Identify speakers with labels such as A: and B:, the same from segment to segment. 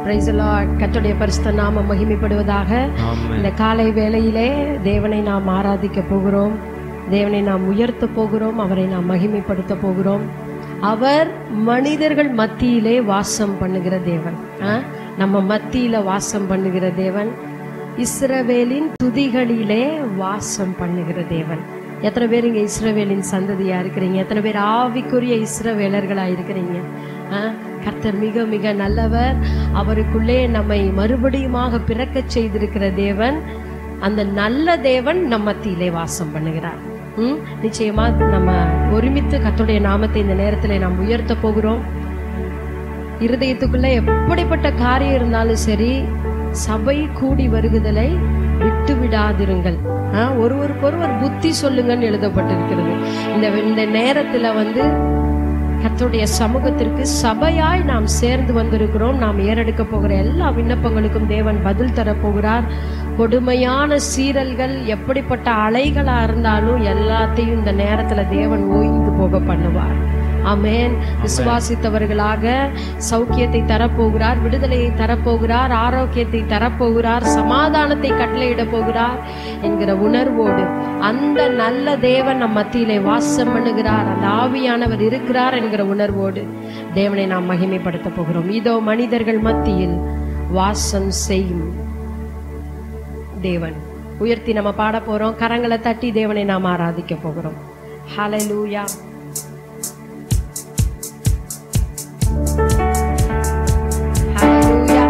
A: Price கர்த்தருடைய பரிசுத்த நாம மகிமைப்படுவதாக
B: ஆமென்.
A: இந்த காலை வேளையிலே தேவனை நாம் ஆராதிக்க போகிறோம் தேவனை நாம் உயர்த்த போகிறோம் அவரை நாம் மகிமைப்படுத்த போகிறோம் அவர் மனிதர்கள் மத்தியிலே வாசம் பண்ணுகிற தேவன் ஆ? நம்ம மத்தியில வாசம் பண்ணுகிற தேவன் இஸ்ரவேலின் துதிகளிலே வாசம் பண்ணுகிற தேவன் எத்தனை பேர் இங்க இஸ்ரவேலின் சந்ததியா இருக்கிறீங்க எத்தனை பேர் ஆவிக்குரிய இஸ்ரவேலர்களா இருக்கிறீங்க ஆ? கர்த்தர் மிக மிக நல்லவர் அவருக்குள்ளே நம்மை மறுபடியுமாக பிறக்கச் செய்திருக்கிற தேவன் அந்த நல்ல தேவன் நம் மத்தியிலே வாசம் பண்ணுகிறார் ம் நிச்சயமா நம்ம ஒருமித்து கர்த்தருடைய நாமத்தை இந்த நேரத்திலே நாம் உயர்த்த போகிறோம் இருதயத்துக்குள்ள எப்படிப்பட்ட காரியம் இருந்தாலும் சரி சபை கூடி வருகுதலை விட்டு விடாதிருங்கள் ஆ, ஒருவருக்கொருவர் புத்தி சொல்லுங்கன்னு எழுதப்பட்டிருக்கிறது இந்த இந்த நேரத்துல வந்து கர்த்தருடைய சமூகத்திற்கு சபையாய் நாம் சேர்ந்து வந்திருக்கிறோம் நாம் ஏறெடுக்க போகிற எல்லா விண்ணப்பங்களுக்கும் தேவன் பதில் தர போகிறார் கொடுமையான சீரல்கள் எப்படிப்பட்ட அலைகளா இருந்தாலும் எல்லாத்தையும் இந்த நேரத்துல தேவன் ஓய்ந்து போக பண்ணுவார் ஆமென் விசுவாசித்தவர்களாக சௌக்கியத்தை தரப்போகிறார் விடுதலையை தரப்போகிறார் ஆரோக்கியத்தை தரப்போகிறார் சமாதானத்தை கட்டளையிட போகிறார் என்கிற உணர்வோடு அந்த நல்ல தேவன் நம் மத்தியிலே வாசம் பண்ணுகிறார் அந்த ஆவியானவர் இருக்கிறார் என்கிற உணர்வோடு தேவனை நாம் மகிமைப்படுத்த போகிறோம் இதோ மனிதர்கள் மத்தியில் வாசம் செய்யும் தேவன் உயர்த்தி நம்ம பாட போறோம் கரங்களை தட்டி தேவனை நாம் ஆராதிக்க போகிறோம் ஹalleluya ஹalleluya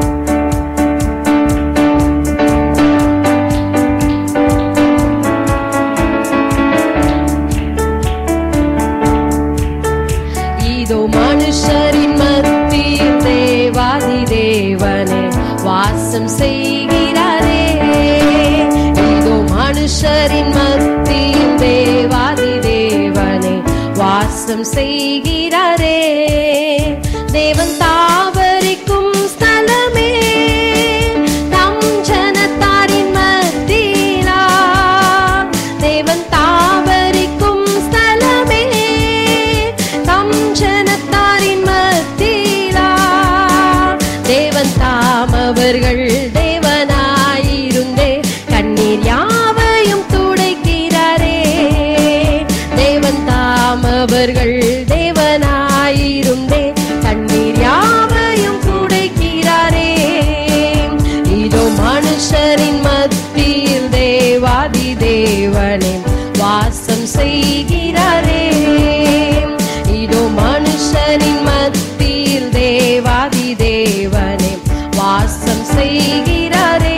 A: இதோ மனுஷரின் மத்தியில் தேவாதி தேவனே வாசம் செய்கிறாரே இதோ மனுஷரின் மத்தியில் தேவாதி தேவனே வாசம் செய்கிறாரே தேவன் தாவரிக்கும் ஸ்தலமே தம் ஜனத்தாரின் மத்தியிலா தேவன் தாவரிக்கும் ஸ்தலமே தம் ஜனத்தாரின் மத்தியிலா தேவன் தாம் அவர்கள் தேவனாயிருந்தே கண்ணீர் யாவையும் துடைக்கிறாரே தேவன் தாம் அவர்கள் தேவனாயிருந்தே கண்ணீர் யாவையும் துடைக்கிறாரே இதோ மனுஷரின் மத்தியில் தேவாதி தேவனே வாசம் செய்கிறாரே இதோ மனுஷரின் மத்தியில் தேவாதி தேவனே வாசம் செய்கிறாரே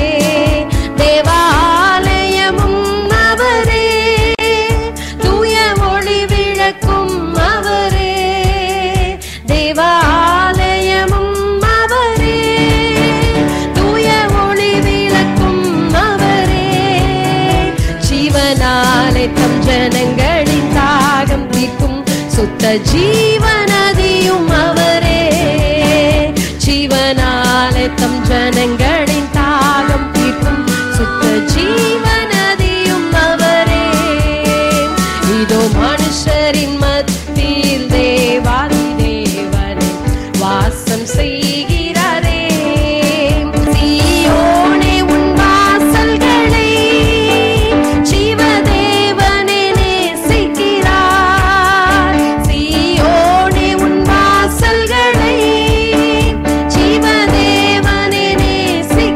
A: தேவாலயமும் அவரே தூய ஒளி விளக்கும் அவரே தேவாலயமும் அவரே தூய ஒளி விளக்கும் அவரே ஜீவனாலே தம் ஜனங்களின் தாகம் தீர்க்கும் சுத்த ஜீவநதியும் அவரே ஜீவனாலே தம் ஜனங்களின் தாகம் தீர்க்கும் சுத்த ஜீவநதியும் அவரே இதோ மனுஷரின் மத்தியில் தேவாதி தேவனே வாசம் செய்கிறாரே சீயோனே உன் வாசல்களை ஜீவதேவனே நேசிக்கிறார் சீயோனே உன் வாசல்களை ஜீவதேவனே நேசிக்கிறார்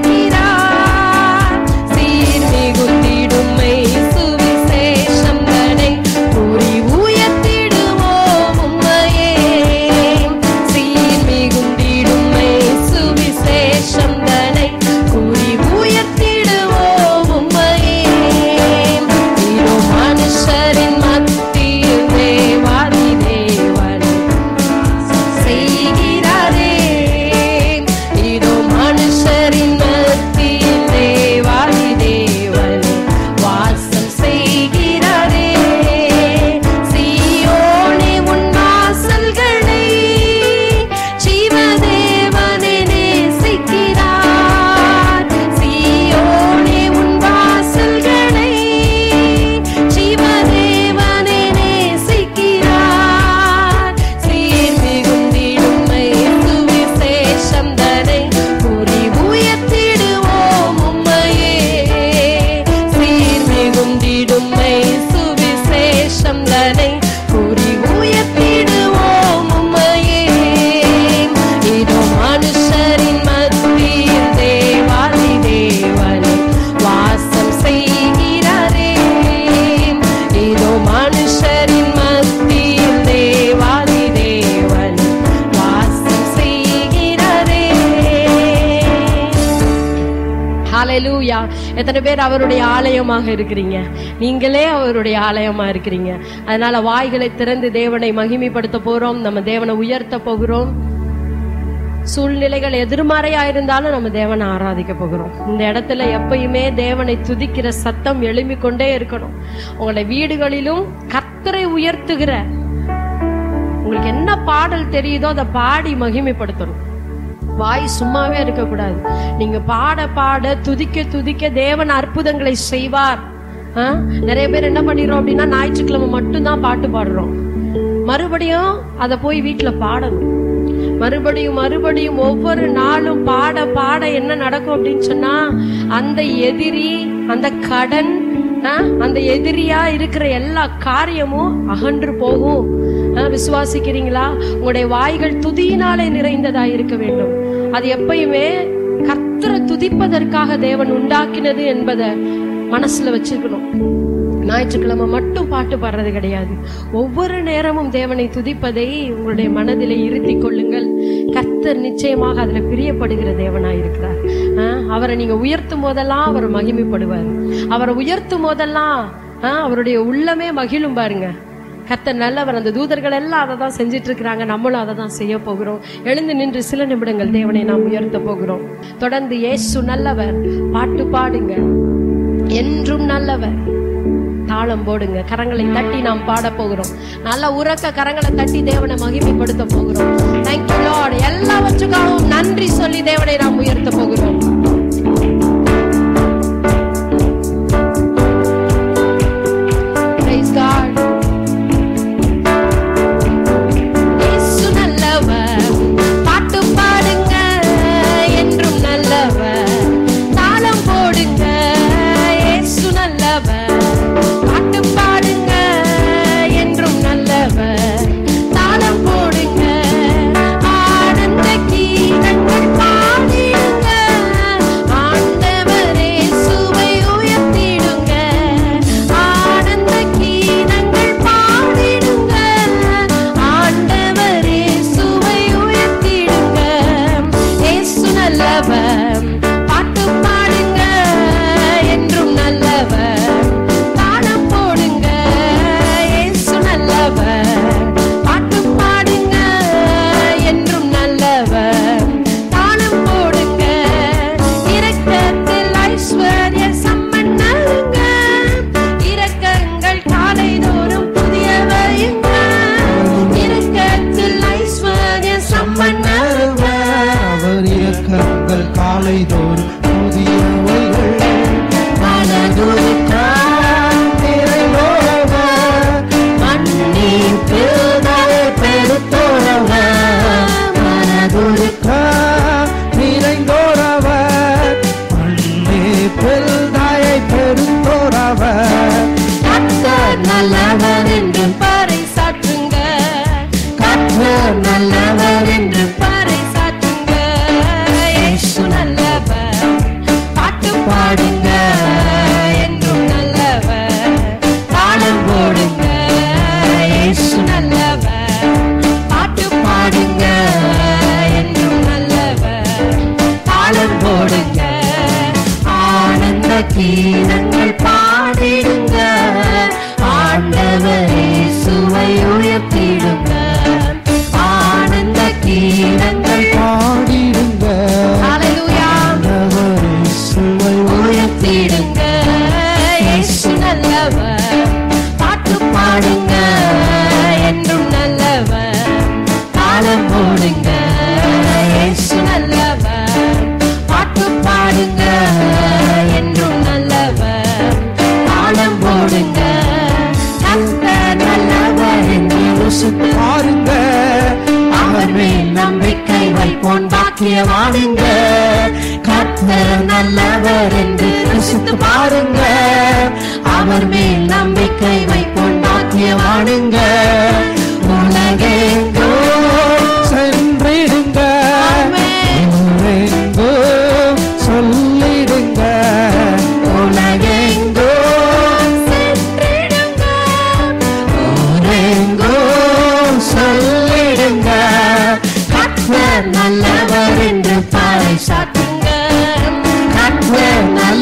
A: ஹalleluya எத்தனை பேர் அவருடைய ஆலயமாக இருக்கிறீங்க நீங்களே அவருடைய ஆலயமா இருக்கிறீங்க அதனால வாய்களை திறந்து தேவனை மகிமைப்படுத்த போறோம் நம்ம தேவனை உயர்த்த போகிறோம் சூழ்நிலைகள் எதிர்மறையா இருந்தாலும் நம்ம தேவனை ஆராதிக்க போகிறோம் இந்த இடத்துல எப்பயுமே தேவனை துதிக்கிற சத்தம் எழும்பிக் கொண்டே இருக்கணும் உங்களுடைய வீடுகளிலும் கர்த்தரை உயர்த்துகிற உங்களுக்கு என்ன பாடல் தெரியுதோ அதை பாடி மகிமைப்படுத்தணும் வாய் சும்மாவே இருக்கக்கூடாது நீங்க பாட பாட துதிக்க துதிக்க தேவன் அற்புதங்களை செய்வார் ஆ? நிறைய பேர் என்ன பண்ணிடுறோம் அப்படின்னா ஞாயிற்றுக்கிழமை மட்டும்தான் பாட்டு பாடுறோம் மறுபடியும் அதை போய் வீட்டுல பாடணும் மறுபடியும் மறுபடியும் ஒவ்வொரு நாளும் பாட பாட என்ன நடக்கும் அப்படின்னு சொன்னா அந்த எதிரி அந்த கடன் ஆ, அந்த எதிரியா இருக்கிற எல்லா காரியமும் அகன்று போகும் ஆ, விசுவாசிக்கிறீங்களா உங்களுடைய வாய்கள் துதியினாலே நிறைந்ததா இருக்க வேண்டும் அது எப்பயுமே கர்த்தரை துதிப்பதற்காக தேவன் உண்டாக்கினது என்பதை மனசுல வச்சுக்கணும் ஞாயிற்றுக்கிழமை மட்டும் பாட்டு பாடுறது கிடையாது ஒவ்வொரு நேரமும் தேவனை துதிப்பதை உங்களுடைய மனதிலே இருத்தி கொள்ளுங்கள் கர்த்தர் நிச்சயமாக அதுல பிரியப்படுகிற தேவனாய் இருக்கிறார் ஆஹ், அவரை நீங்க உயர்த்தும் போதெல்லாம் அவர் மகிமைப்படுவார் அவரை உயர்த்தும் போதெல்லாம் ஆஹ், அவருடைய உள்ளமே மகிழும் பாருங்க கர்த்தர் நல்லவர் அந்த தூதர்கள் எல்லாம் அதை தான் செஞ்சிட்டு இருக்கிறாங்க நம்மளும் அதை தான் செய்ய போகிறோம் எழுந்து நின்று சில நிமிடங்கள் தேவனை நாம் உயர்த்த போகிறோம் தொடர்ந்து இயேசு நல்லவர் பாட்டு பாடுங்க என்றும் நல்லவர் தாளம் போடுங்க கரங்களை தட்டி நாம் பாட போகிறோம் நல்ல உறக்க கரங்களை தட்டி தேவனை மகிமைப்படுத்த போகிறோம் தேங்க்யூ லார்ட் எல்லாவற்றுக்காகவும் நன்றி சொல்லி தேவனை நாம் உயர்த்த போகிறோம் Praise God. இயேசு நல்லவர் பாட்டு பாடுங்க என்றும் நல்லவர் தாளம் போடுங்க இயேசு நல்லவர் பாட்டு பாடுங்க என்றும் நல்லவர் தாளம் போடுங்க ஆனந்த கீதங்கள் பாடிடுங்க ஆண்டவரே சுவை உயர்த்திடுங்க ஆனந்த கீதங்கள் பாடிடுங்க ஆண்டவரே சுவை உயர்த்திடுங்க இயேசு நல்லவர் பாட்டு பாடுங்க என்றும் நல்லவர் தாளம் போடுங்க இயேசு நல்லவர் பாட்டு பாடுங்க என்றும் நல்லவர் தாளம் போடுங்க இரக்கத்தில் ஐஸ்வர்ய சம்பன்னருங்க இரக்கங்கள் காலை தோறும் புதியவையுங்க இரக்கத்தில் ஐஸ்வர்ய சம்பன்னருங்க
B: அவர் இயக்கங்கள் காலை தோறும் புதியவைகள்
A: மனதுருக்கம்
B: நிறைந்தோரவர்
A: மன்னிப்பு தலை பெருத்தோரவர் மனதுருக்கம்
B: நிறைந்தோரவர் அன்பே பெருந்தாயை பெருந்தோரவர்
A: கர்த்தர் நல்லவர் என்று பறைசாற்றுங்க கர்த்தர் நல்லவர் என்று பறைசாற்றுங்க இயேசு நல்லவர் பாட்டு பாடுங்க என்றும் நல்லவர் தாளம் போடுங்க இயேசு நல்லவர் பாட்டு பாடுங்க என்றும் நல்லவர் தாளம் போடுங்க ஆனந்த கீதங்கள் பாடிடுங்க ஆண்டவரே சுவை உயர்த்திடுங்க ஆனந்த கீதங்கள்
B: பாடிடுங்க
A: ஹalleluya
B: ஆண்டவரே சுவை
A: உயர்த்திடுங்க இயேசு நல்லவர் பாட்டு பாடுங்க என்றும் நல்லவர் தாளம் போடுங்க இயேசு நல்லவர் பாட்டு பாடுங்க என்றும் நல்லவர் தாளம் போடுங்க கர்த்தர் நல்லவர் என்று ருசித்து
B: பாருங்க
A: அவர் மேல் நம்பிக்கை வைப்போன் பாக்கியவானுங்க கர்த்தர் நல்லவர் என்று ருசித்து பாருங்க அவர் மேல் நம்பிக்கை வைப்போன் பாக்கியவானுங்க உலகெங்கோ
B: சென்றிடுங்க
A: ஆமென்.
B: ஊரெங்கோ சொல்லிடுங்க
A: உலகெங்கோ சென்றிடுங்க ஊரெங்கோ சொல்லிடுங்க கர்த்தர் நல்லவர் என்று பாறை சாட்டுங்க கர்த்தர் நல்லவர்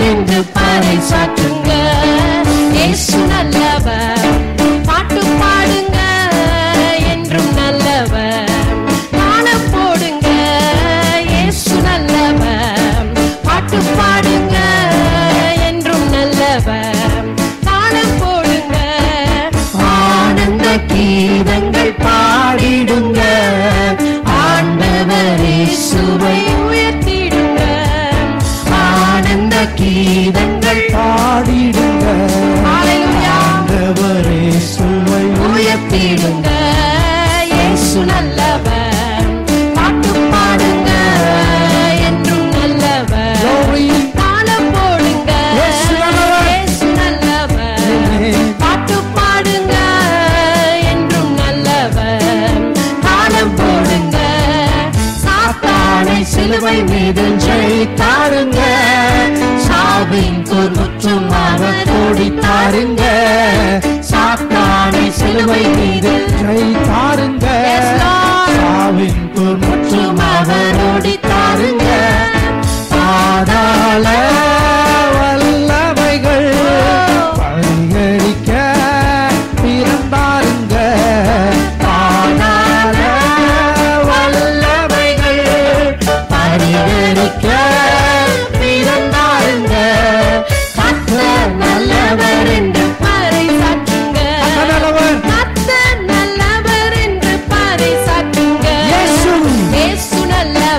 A: என்று பறைசாற்றுங்க இயேசு நல்லவர் பாட்டு பாடுங்க என்றும் நல்லவர் காண போடுங்க இயேசு நல்லவர் பாட்டு பாடுங்க என்றும் நல்லவர் காண போடுங்க
B: ஆனந்த கீதங்கள் பாடிடுங்க ஆண்டவரே சுவை
A: உயர்த்திடுங்க
B: ஆனந்த கீதங்கள் பாடிடுங்க
A: ஹalleluya
B: ஆண்டவரே சுவை
A: உயர்த்திடுங்க இயேசு நல்லவர் பாட்டு பாடுங்க என்றும் நல்லவர்
B: Glory.
A: தாளம் போடுங்க
B: இயேசு நல்லவர்.
A: இயேசு நல்லவர்
B: Amen.
A: பாட்டு பாடுங்க என்றும் நல்லவர் தாளம் போடுங்க சாத்தானை
B: சிலுவை மீது ஜெயித்தாருங்க சாவின் முற்றும் அவர் கோடித்தாருங்க சாத்தானை சிலுவை மீது ஜெயித்தாருங்க
A: Yes, Lord.
B: சாவின் முற்றும் அவர் ஓடித்தாருங்க பாதாள வல்லமைகள் பரிகரிக்க பிறந்தாருங்க பாதாள வல்லமைகள் பரிகரிக்க பிறந்தாருங்க கர்த்தர் நல்லவர் என்று
A: பறைசாற்றுங்க
B: நல்லவர்
A: கர்த்தர் நல்லவர் என்று பறைசாற்றுங்க
B: இயேசு.
A: இயேசு நல்லவர்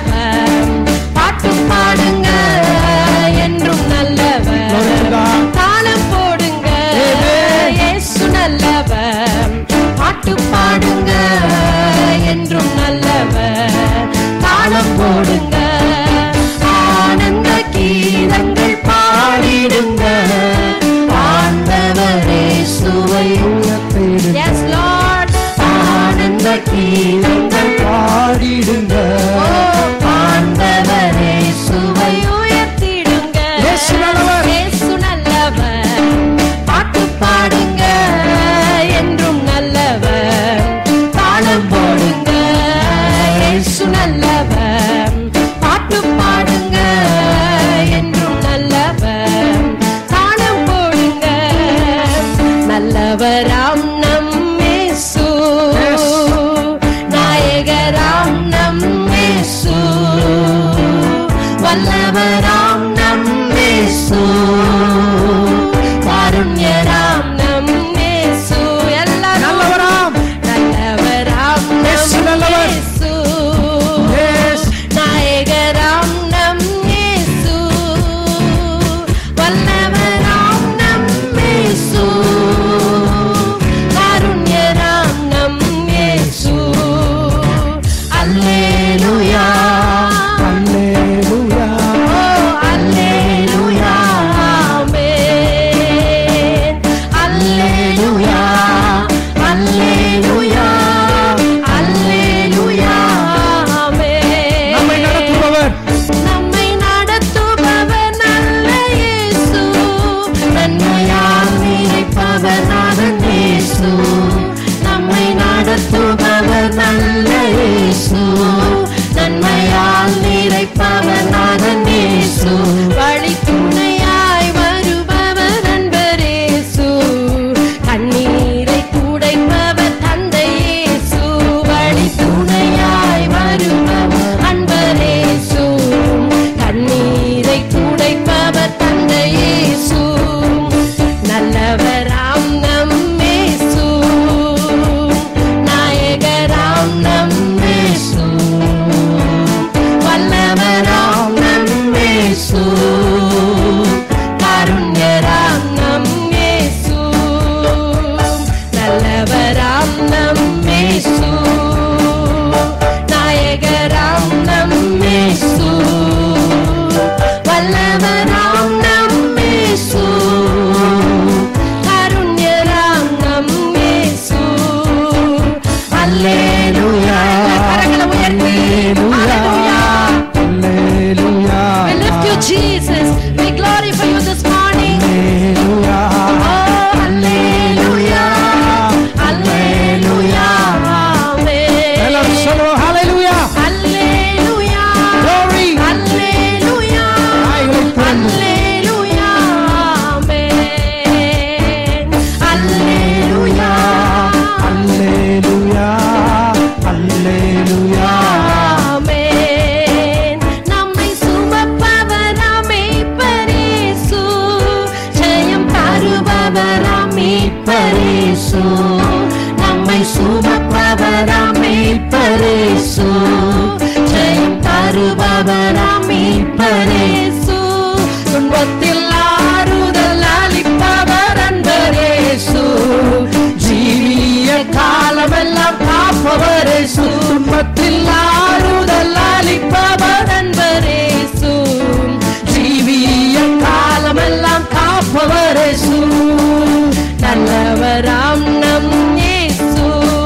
A: தேற்றுபவராம் மீட்பரேசு துன்பத்தில் ஆறுதல் அளிப்பவர் அன்பரேசு ஜீவிய காலமெல்லாம் காப்பவரேசு துன்பத்தில் ஆறுதல் அளிப்பவர் அன்பரேசு ஜீவிய காலமெல்லாம் காப்பவரேசு நல்லவராம் நம் இயேசு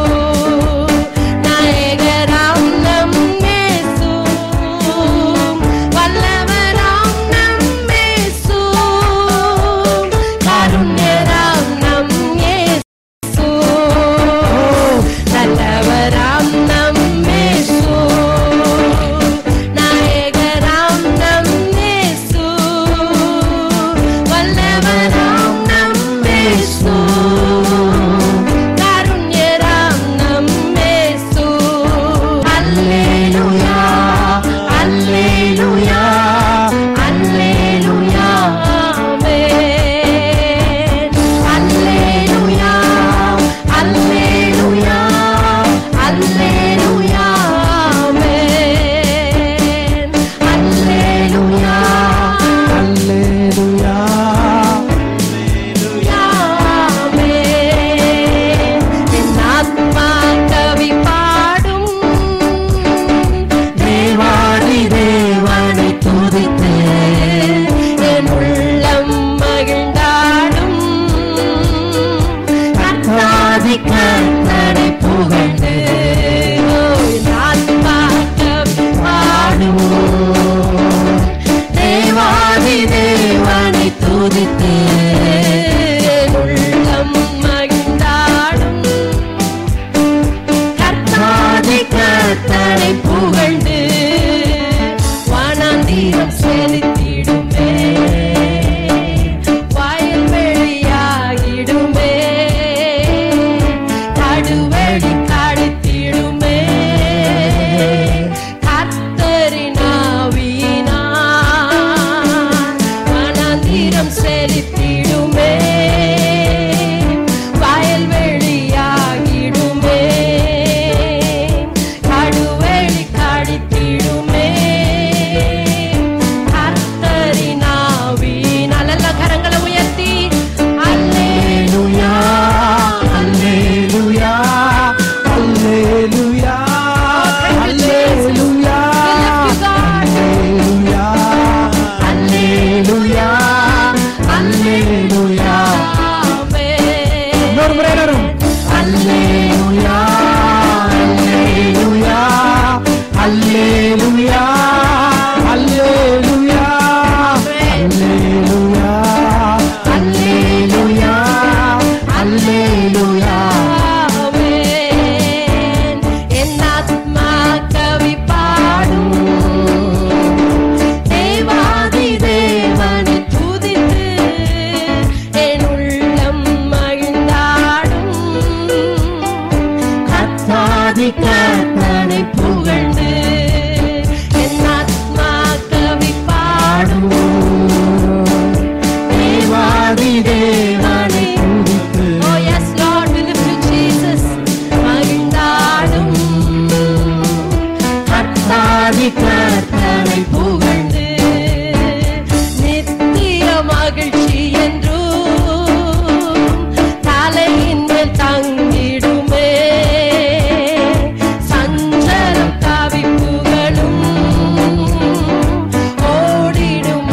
A: நாயகராம் நம் இயேசு வல்லவராம் நம் இயேசு காருண்யராம் நம் இயேசு நல்லவராம் நம் இயேசு நாயகராம் நம் இயேசு வல்லவராம் நம் இயேசு காருண்யராம் நம் இயேசு அல்லேலூயா அல்லேலூயா அல்லேலூயா ஆமென் அல்லேலூயா அல்லேலூயா அல்லேலூயா ஆமென் அல்லேலூயா
B: அல்லேலூயா
A: என் ஆத்மா கவி பாடும்
B: தேவாதி தேவனை துதித்து
A: என் உள்ளம் மகிழ்ந்தாடும்
B: கர்த்தாதி கர்த்தரை புகழ்ந்து
A: ஓ, என் ஆத்மா கவி பாடும்
B: தேவாதி தேவனை துதித்து
A: என் உள்ளம் மகிழ்ந்தாடும்
B: கர்த்தாதி கர்த்தரை
A: புகழ்ந்து வானாந்தீரம் செலுத்திடுமே வயல்வெளியாகிடுமே கடுவெளி கடித்திடுமே கர்த்தரின் ஆவியினால் வானாந்தீரம் செலுத்திடுமே வயல்வெளியாகிடுமே கடுவெளி கடித்திடுமே கர்த்தரின் ஆவியினால் நல்ல கரங்களை உயர்த்தி அல்லேலூயா
B: அல்லேலூயா அல்லேலூயா அல்லேலூயா அல்லேலூயா அல்லேலூயா அல்லேலூயா இன்னொரு முறை எல்லாரும் அல்லேலூயா அல்லேலூயா அல்லேலூயா அல்லேலூயா அல்லேலூயா அல்லேலூயா அல்லேலூயா
A: என் ஆத்மா கவி பாடும் தேவாதி தேவனை துதித்து என் உள்ளம் மகிழ்ந்தாடும்
B: கர்த்தாதி கர்த்தனை
A: புகழ்ந்து என் ஆத்மா கவி பாடும்
B: தேவாதி தேவனை துதித்து
A: Oh yes, Lord, we lift you, Jesus. மகிழ்ந்தாடும்
B: கர்த்தாதி கர்த்தனை
A: புகழ்ந்து நித்திய மகிழ்ச்சி என்றும் தலையின் மேல் தங்கிடுமே சஞ்சலம் தவிப்புகளும் ஓடிடும்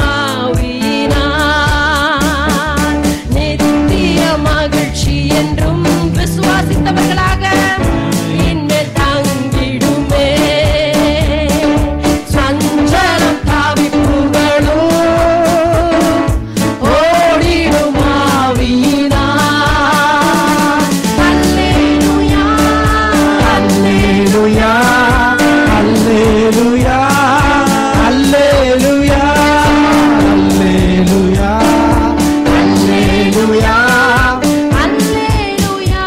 A: ஆவியினால் நித்திய மகிழ்ச்சி என்றும் விசுவாசித்தவர்களாக இன்மேல் தங்கிடுமே சஞ்சலம் தவிப்புகளும் ஓடிடும் ஆவியினால் அல்லேலூயா
B: அல்லேலூயா அல்லேலூயா அல்லேலூயா அல்லேலூயா அல்லேலூயா
A: அல்லேலூயா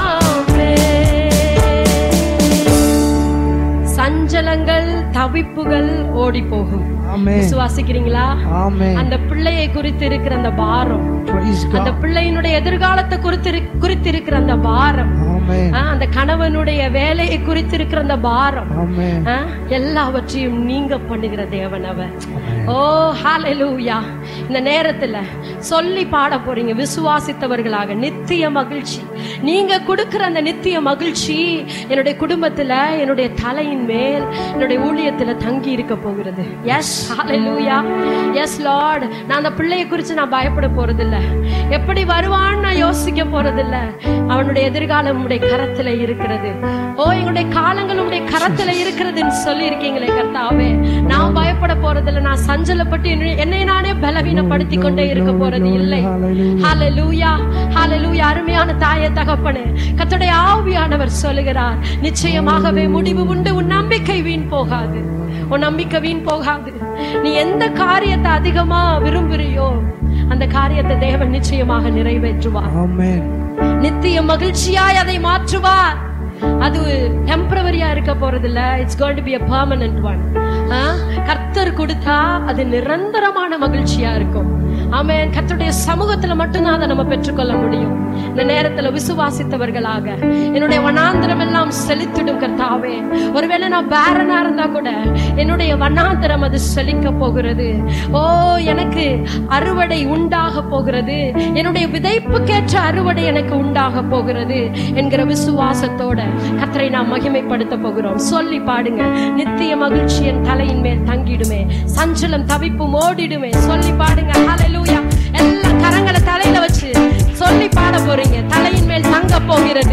A: சஞ்சலங்கள் தவிப்புகள் ஓடி போகும்
B: ஆமென்
A: விசுவாசிக்கிறீங்களா
B: ஆமென்
A: அந்த பிள்ளையை குறித்து இருக்கிற அந்த பாரம்
B: praise
A: அந்த
B: god
A: பிள்ளையினுடைய எதிர்காலத்தை குறித்து இரு- குறித்து இருக்கிற அந்த பாரம்
B: ஆமென்
A: ஆ, அந்த கணவனுடைய வேலையை குறித்து இருக்கிற அந்த பாரம்
B: ஆமென்
A: ஆ, எல்லாவற்றையும் நீங்க பண்ணுகிற தேவன் அவர் ஓ ஹalleluya இந்த நேரத்துல சொல்லி பாட போறீங்க விசுவாசித்தவர்களாக நித்திய மகிழ்ச்சி நீங்க கொடுக்கிற அந்த நித்திய மகிழ்ச்சி என்னுடைய குடும்பத்துல என்னுடைய தலையின் மேல் என்னுடைய ஊழியத்துல தங்கி இருக்க போகிறது எஸ் ஹalleluya எஸ் லார்ட் நான் அந்த பிள்ளையை குறித்து நான் பயப்பட போறதில்ல எப்படி வருவான்னு நான் யோசிக்க போறதில்ல அவனுடைய எதிர்காலம் உடைய கரத்துல இருக்கிறது ஓ எங்களுடைய காலங்கள் உடைய கரத்துல இருக்கிறதுன்னு சொல்லி இருக்கீங்களே கர்த்தாவே நான் பயப்பட போறதில்ல நான் சஞ்சலப்பட்டு என்னை- என்னை நானே பலவீனப்படுத்தி கொண்டே இருக்க போறது இல்லை ஹalleluya ஹalleluya அருமையான தாயே தகப்பனே கர்த்தருடைய ஆவியானவர் சொல்லுகிறார் நிச்சயமாகவே முடிவு உண்டு உன் நம்பிக்கை வீண் போகாது உன் நம்பிக்கை வீண் போகாது நீ எந்த காரியத்தை அதிகமா விரும்புறியோ அந்த காரியத்தை தேவன் நிச்சயமாக நிறைவேற்றுவார்
B: ஆமென்
A: நித்திய மகிழ்ச்சியாய் அதை மாற்றுவார் அது டெம்பரவரியா இருக்க போறதில்ல it's going to be a permanent one கர்த்தர் கொடுத்தா அது நிரந்தரமான மகிழ்ச்சியா இருக்கும் ஆமென் கர்த்தருடைய சமூகத்துல மட்டும்தான் அதை நம்ம பெற்றுக்கொள்ள முடியும் இந்த நேரத்துல விசுவாசித்தவர்களாக என்னுடைய வனாந்திரம் எல்லாம் செழித்திடும் கர்த்தாவே ஒருவேளை நான் பேரனா இருந்தா கூட என்னுடைய வனாந்திரம் அது செழிக்க போகிறது ஓ எனக்கு அறுவடை உண்டாக போகிறது என்னுடைய விதைப்புக்கேற்ற அறுவடை எனக்கு உண்டாக போகிறது என்கிற விசுவாசத்தோட கத்தரை நாம் மகிமைப்படுத்த போகிறோம் சொல்லி பாடுங்க நித்திய மகிழ்ச்சி என் தலையின் மேல் தங்கிடுமே சஞ்சலம் தவிப்பும் ஓடிடுமே சொல்லி பாடுங்க ஹalleluya எல்லா கரங்களை தலையில வச்சு சொல்லி பாட போறீங்க தலையின் மேல் தங்க போகிறது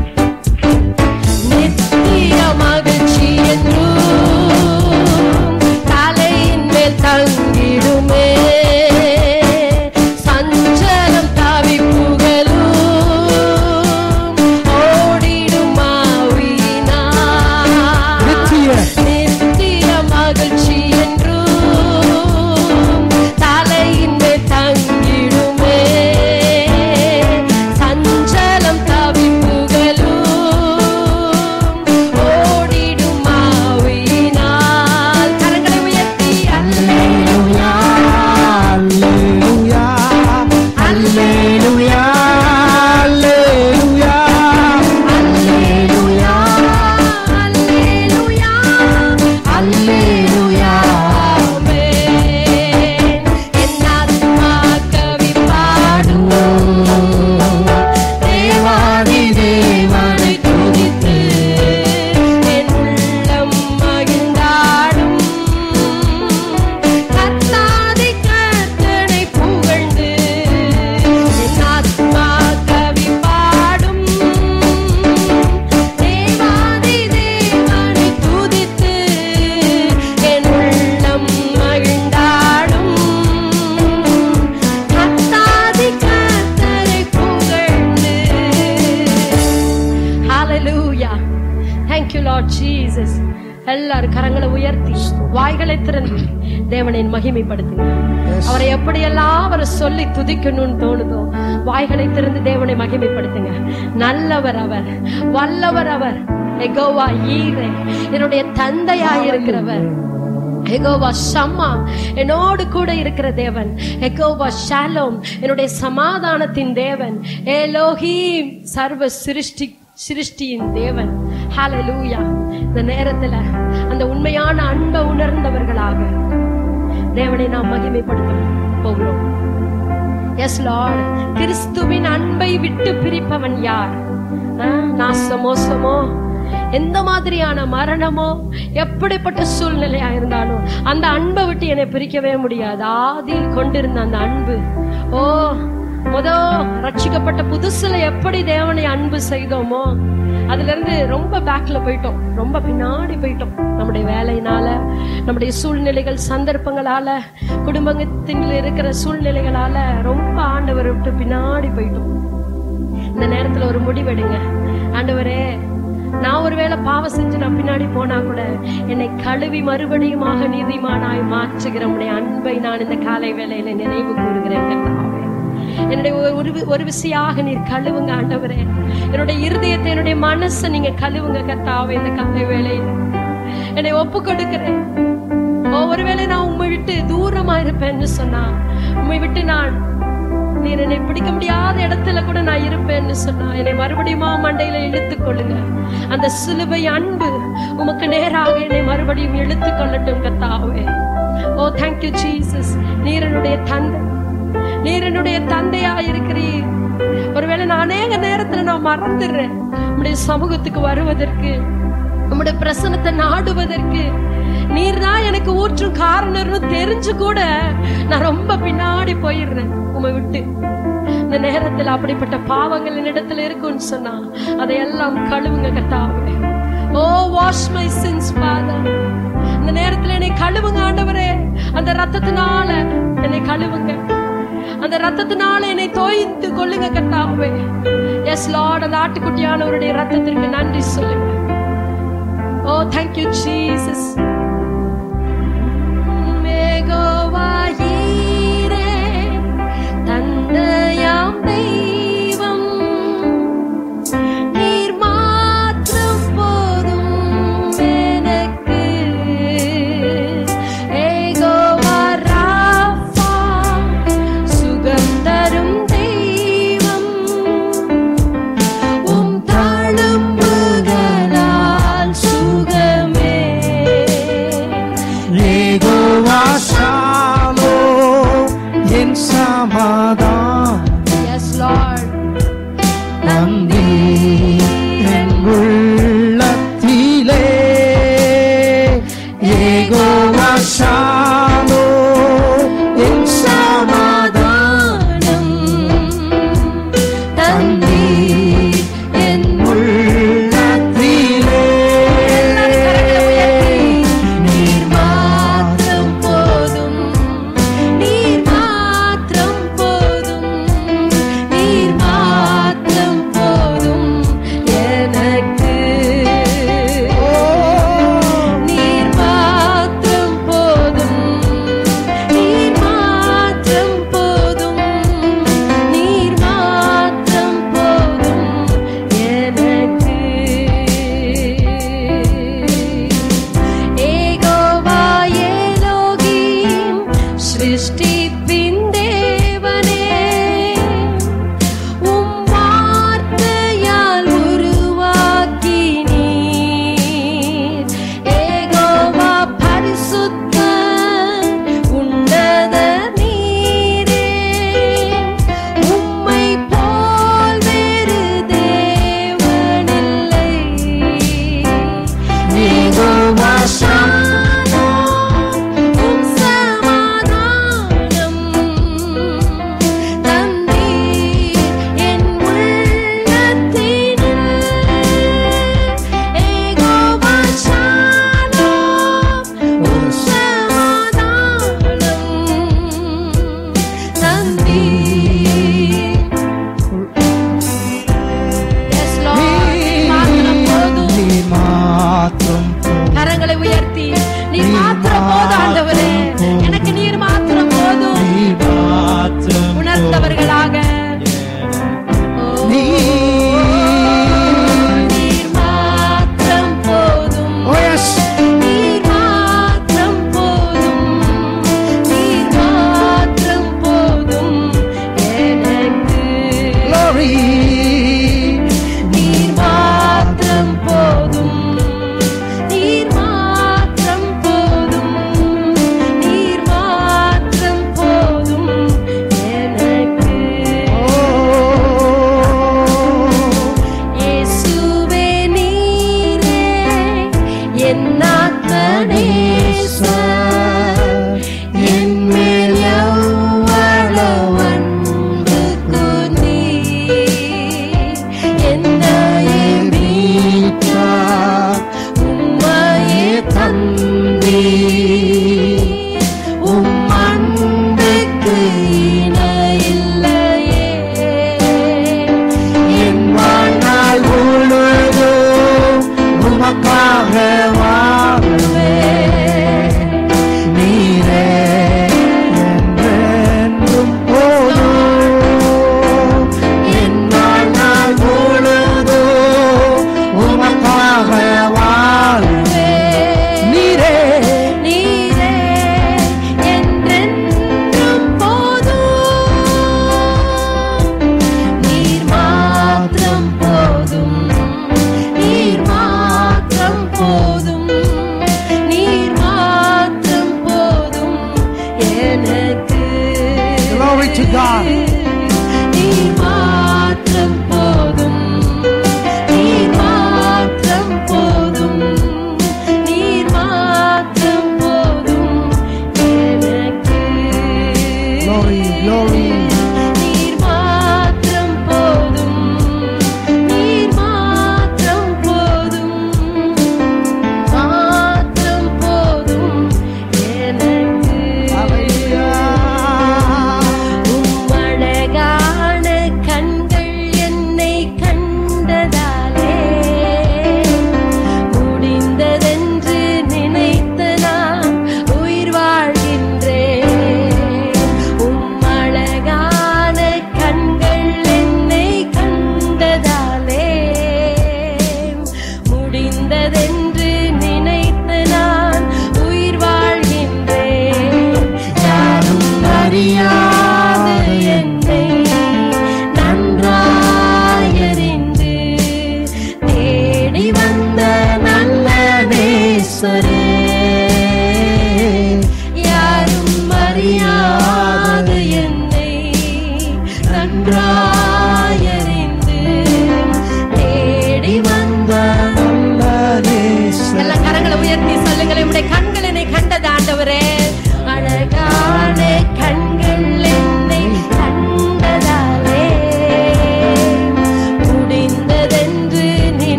A: நித்திய மகிழ்ச்சி என்றும் தலையின் மேல் தங்கிடுமே சஞ்சலம் தவிப்புகளும் ஓடிடும் ஆவியினால்.
B: நித்திய.
A: நித்திய மகிழ்ச்சி என்றும் தலையின் மேல் தங்கிடுமே சஞ்சலம் தவிப்புகளும் ஓடிடும் ஆவியினால். கரங்களை உயர்த்தி
B: அல்லேலூயா அல்லேலூயா அல்லேலூயா அல்லேலூயா
A: அல்லேலூயா, அல்லேலூயா,
B: அல்லேலூயா
A: ஆமென். என் ஆத்துமா கவி பாடும். தேவாதி தேவனை துதித்து, என் உள்ளம் மகிழ்ந்தாடும். கர்த்தாதி கர்த்தனை புகழ்ந்து, என் ஆத்துமா கவி பாடும். தேவாதி தேவனை துதித்து, என் உள்ளம் மகிழ்ந்தாடும். கர்த்தாதி கர்த்தரை புகழ்ந்து. Hallelujah. Thank you, Lord Jesus. எல்லாரும் கரங்களை உயர்த்தி வாய்களை திறந்து தேவனை மகிமைப்படுத்துங்க அவரை எப்படியெல்லாம் அவரை சொல்லி துதிக்கணும்னு தோணுதோ வாய்களை திறந்து தேவனை மகிமைப்படுத்துங்க நல்லவர் அவர் வல்லவர் அவர் எகோவா ஈரே என்னுடைய தந்தையாய் இருக்கிறவர் எகோவா ஷம்மா என்னோடு கூட இருக்கிற தேவன் எகோவா ஷாலோம் என்னுடைய சமாதானத்தின் தேவன் ஏலோஹீம் சர்வ சிருஷ்டி சிருஷ்டியின் தேவன் ஹalleluya இந்த நேரத்துல அந்த உண்மையான அன்பை உணர்ந்தவர்களாக தேவனை நாம் மகிமைப்படுத்த போகிறோம் எஸ் லார்ட் கிறிஸ்துவின் அன்பை விட்டு பிரிப்பவன் யார் ஆ, நாசமோ சமோ எந்த மாதிரியான மரணமோ எப்படிப்பட்ட சூழ்நிலையா இருந்தாலும் அந்த அன்பை விட்டு என்னை பிரிக்கவே முடியாது ஆதியில் கொண்டிருந்த அந்த அன்பு ஓ முத ரட்சிக்கப்பட்ட புதுசுல எப்படி தேவனை அன்பு செய்தோமோ அதுல இருந்து ரொம்ப பேக்ல போயிட்டோம் ரொம்ப பின்னாடி போயிட்டோம் நம்முடைய வேலையினால நம்முடைய சூழ்நிலைகள் சந்தர்ப்பங்களால குடும்பத்தில் இருக்கிற சூழ்நிலைகளால ரொம்ப ஆண்டவரை விட்டு பின்னாடி போயிட்டோம் இந்த நேரத்துல ஒரு முடிவெடுங்க ஆண்டவரே நான் ஒருவேளை பாவம் செஞ்சு நான் பின்னாடி போனா கூட என்னை கழுவி மறுபடியுமாக நீதிமானாய் மாற்றுகிற உடைய அன்பை நான் இந்த காலை வேளையில நினைவு கூறுகிறேன் கர்த்தாவே. என்னுடைய ஒரு- ஒரு வி- ஒரு விசையாக நீர் கழுவுங்க ஆண்டவரே என்னுடைய இருதயத்தை என்னுடைய மனசை நீங்க கழுவுங்க கர்த்தாவே இந்த காலை வேளையில என்னை ஒப்பு கொடுக்கிறேன் ஒருவேளை நான் உண்மை விட்டு தூரமா இருப்பேன்னு சொன்னா உண்மை விட்டு நான் நீர் என்னை பிடிக்க முடியாத இடத்துல கூட நான் இருப்பேன்னு சொன்னா என்னை மறுபடியுமா மண்டையில இழுத்துக் கொள்ளுங்க அந்த சிலுவை அன்பு உமக்கு நேராக என்னை மறுபடியும் இழுத்துக் கொள்ளட்டும் கத்தாவே ஓ தேங்க்யூ ஜீசஸ் நீர் என்னுடைய தந்தை நீர் என்னுடைய தந்தையா இருக்கிறீர் ஒருவேளை நான் அநேக நேரத்துல நான் மறந்துடுறேன் உம்முடைய சமூகத்துக்கு வருவதற்கு உம்முடைய பிரசனத்தை நாடுவதற்கு நீர் தான் எனக்கு ஊற்றும் காரணம்னு தெரிஞ்சு கூட நான் ரொம்ப பின்னாடி போயிடுறேன் உமை விட்டு இந்த நேரத்தில் அப்படிப்பட்ட பாவங்கள் என்னிடத்துல இருக்குன்னு சொன்னா அதையெல்லாம் கழுவுங்க கத்தாவே oh wash my sins father இந்த நேரத்துல என்னை கழுவுங்க ஆண்டவரே அந்த ரத்தத்தினால என்னை கழுவுங்க அந்த ரத்தத்தினால என்னை தோய்த்து கொள்ளுங்க கத்தாவே எஸ் லார்ட் அந்த ஆட்டுக்குட்டியானவருடைய ரத்தத்திற்கு நன்றி சொல்லுங்க ஓ தேங்க்யூ ஜீசஸ் மேகோவாயீரே தந்தையாம் தெய்வம் நீர் மாத்திரம் போதும் எனக்கு ஏகோவா ராஃபா சுகம் தரும் தெய்வம் உம் தழும்புகளால் சுகமே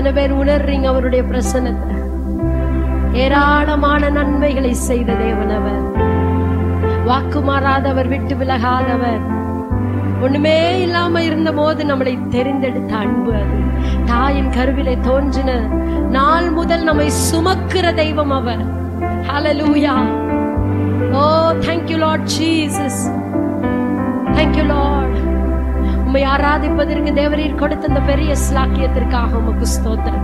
A: எத்தனை பேர் உணர்றீங்க அவருடைய பிரசன்னத்தை ஏராளமான நன்மைகளை செய்த தேவன் அவர் வாக்கு மாறாதவர் விட்டு விலகாதவர் ஒண்ணுமே இல்லாம இருந்த போது நம்மளை தெரிந்தெடுத்த அன்பு அது தாயின் கருவிலே தோன்றின நாள் முதல் நம்மை சுமக்கிற தெய்வம் அவர் ஹalleluya ஓ thank you lord jesus thank you lord உம்மை ஆராதிப்பதற்கு தேவரீர் கொடுத்த அந்த பெரிய ஸ்லாக்கியத்திற்காக உமக்கு ஸ்தோத்திரம்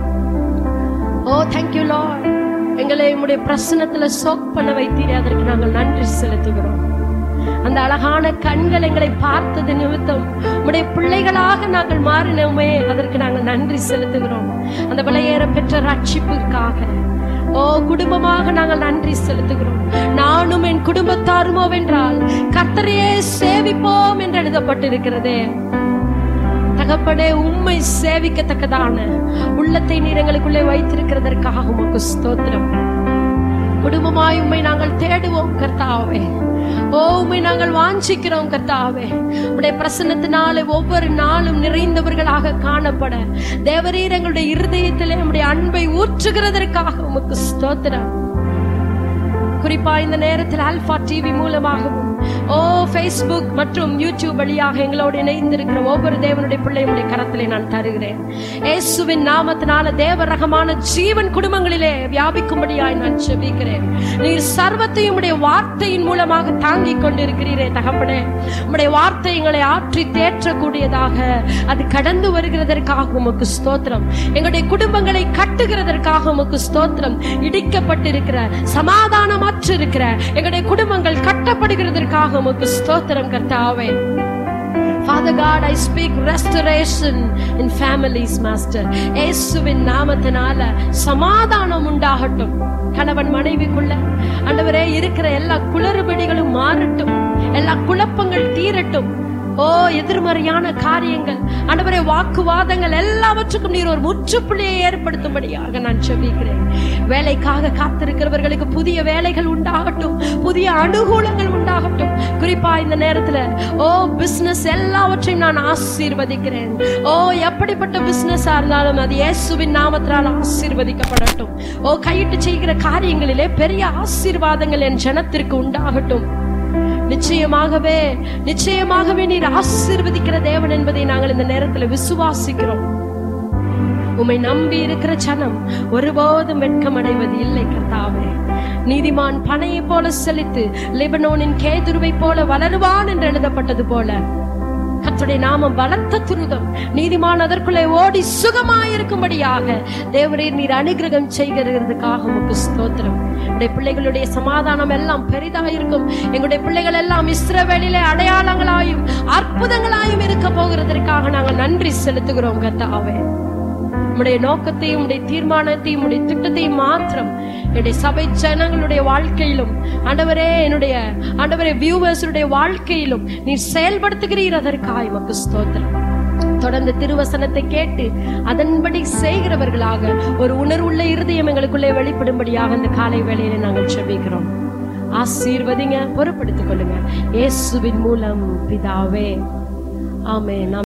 A: ஓ thank you lord எங்களை உம்முடைய பிரசனத்துல சோக் பண்ண வைத்தீரே அதற்கு நாங்கள் நன்றி செலுத்துகிறோம் அந்த அழகான கண்கள் எங்களை பார்த்தது நிமித்தம் உம்முடைய பிள்ளைகளாக நாங்கள் மாறினோமே அதற்கு நாங்கள் நன்றி செலுத்துகிறோம் அந்த விலையேற பெற்ற ரட்சிப்பிற்காக ஓ குடும்பமாக நாங்கள் நன்றி செலுத்துகிறோம் நானும் என் குடும்பத்தாருமோ வென்றால் கர்த்தரையே சேவிப்போம் என்று எழுதப்பட்டிருக்கிறதே தகப்பனே உம்மை சேவிக்கத்தக்கதான உள்ளத்தை நீர் எங்களுக்குள்ளே வைத்திருக்கிறதற்காக உமக்கு ஸ்தோத்திரம் குடும்பமாய் உம்மை நாங்கள் தேடுவோம் கர்த்தாவே ஓ உம்மை நாங்கள் வாஞ்சிக்கிறோம் கர்த்தாவே உடைய பிரசன்னத்தினாலே ஒவ்வொரு நாளும் நிறைந்தவர்களாக காணப்பட தேவரீர் எங்களுடைய இருதயத்திலே உம்முடைய அன்பை ஊற்றுகிறதற்காக உமக்கு ஸ்தோத்திரம் குறிப்பா இந்த நேரத்தில் ஆல்பா டிவி மூலமாகவும் ஓ ஃபேஸ்புக் மற்றும் யூடியூப் வழியாக எங்களோடு இணைந்திருக்கிற ஒவ்வொரு தேவனுடைய பிள்ளையுடைய கரத்திலே நான் தருகிறேன் இயேசுவின் நாமத்தினால தேவ ரகமான ஜீவன் குடும்பங்களிலே வியாபிக்கும்படியாய் நான் செபிக்கிறேன் நீர் சர்வத்தையும் உடைய வார்த்தையின் மூலமாக தாங்கிக் கொண்டிருக்கிறீரே தகப்பனே உம்முடைய வார்த்தை எங்களை ஆற்றி தேற்றக்கூடியதாக அது கடந்து வருகிறதற்காக உமக்கு ஸ்தோத்திரம் எங்களுடைய குடும்பங்களை கட்டுகிறதற்காக உமக்கு ஸ்தோத்திரம் இடிக்கப்பட்டிருக்கிற சமாதானமற்ற இருக்கிற எங்களுடைய குடும்பங்கள் கட்டப்படுகிறதற்காக உமக்கு ஸ்தோத்திரம் கர்த்தாவே Father God, I speak restoration in families, Master. இயேசுவின் நாமத்தினால சமாதானம் உண்டாகட்டும் கணவன் மனைவிக்குள்ள ஆண்டவரே இருக்கிற எல்லா குளறுபடிகளும் மாறட்டும் எல்லா குழப்பங்கள் தீரட்டும் ஓ எதிர்மறையான காரியங்கள் ஆண்டவரே வாக்குவாதங்கள் எல்லாவற்றுக்கும் நீர் ஒரு முற்றுப்புள்ளியை ஏற்படுத்தும்படியாக நான் செபிக்கிறேன் வேலைக்காக காத்திருக்கிறவர்களுக்கு புதிய வேலைகள் உண்டாகட்டும் புதிய அனுகூலங்கள் உண்டாகட்டும் குறிப்பா இந்த நேரத்துல ஓ பிசினஸ் எல்லாவற்றையும் நான் ஆசீர்வதிக்கிறேன் ஓ எப்படிப்பட்ட பிசினஸா இருந்தாலும் அது இயேசுவின் நாமத்தினால் ஆசீர்வதிக்கப்படட்டும் ஓ கையிட்டு செய்கிற காரியங்களிலே பெரிய ஆசீர்வாதங்கள் என் ஜனத்திற்கு உண்டாகட்டும் நிச்சயமாகவே நிச்சயமாகவே நீர் ஆசீர்வதிக்கிற தேவன் என்பதை நாங்கள் இந்த நேரத்தில் விசுவாசிக்கிறோம் உம்மை நம்பி இருக்கிற ஜனம் ஒருபோதும் வெட்கமடைவது இல்லை கர்த்தாவே நீதிமான் பனையை போல செழித்து லெபனோனின் கேதுருவை போல வளருவான் என்று எழுதப்பட்டது போல கர்த்தருடைய நாமம் பலத்த துருதம் நீதிமான் அதற்குள்ளே ஓடி சுகமாயிருக்கும்படியாக தேவரீர் நீர் அனுகிரகம் செய்கிறதுக்காக உமக்கு ஸ்தோத்திரம் உடைய பிள்ளைகளுடைய சமாதானம் எல்லாம் பெரிதாயிருக்கும் எங்களுடைய பிள்ளைகள் எல்லாம் இஸ்ரவேலிலே அடையாளங்களாயும் அற்புதங்களாயும் இருக்க போகிறதற்காக நாங்கள் நன்றி செலுத்துகிறோம் கர்த்தாவே உம்முடைய நோக்கத்தையும் உடைய தீர்மானத்தையும் உடைய திட்டத்தையும் மாத்திரம் என்னுடைய சபை ஜனங்களுடைய வாழ்க்கையிலும் ஆண்டவரே என்னுடைய ஆண்டவரே வியூவர்ஸுடைய வாழ்க்கையிலும் நீர் செயல்படுத்துகிறீர் அதற்காய் மக்கு ஸ்தோத்திரம் தொடர்ந்து திருவசனத்தை கேட்டு அதன்படி செய்கிறவர்களாக ஒரு உணர்வுள்ள இருதயம் எங்களுக்குள்ளே வெளிப்படும்படியாக இந்த காலை வேளையில நாங்கள் செபிக்கிறோம் ஆசீர்வதிங்க பொறுப்படுத்திக் கொள்ளுங்க இயேசுவின் மூலம் பிதாவே ஆமென்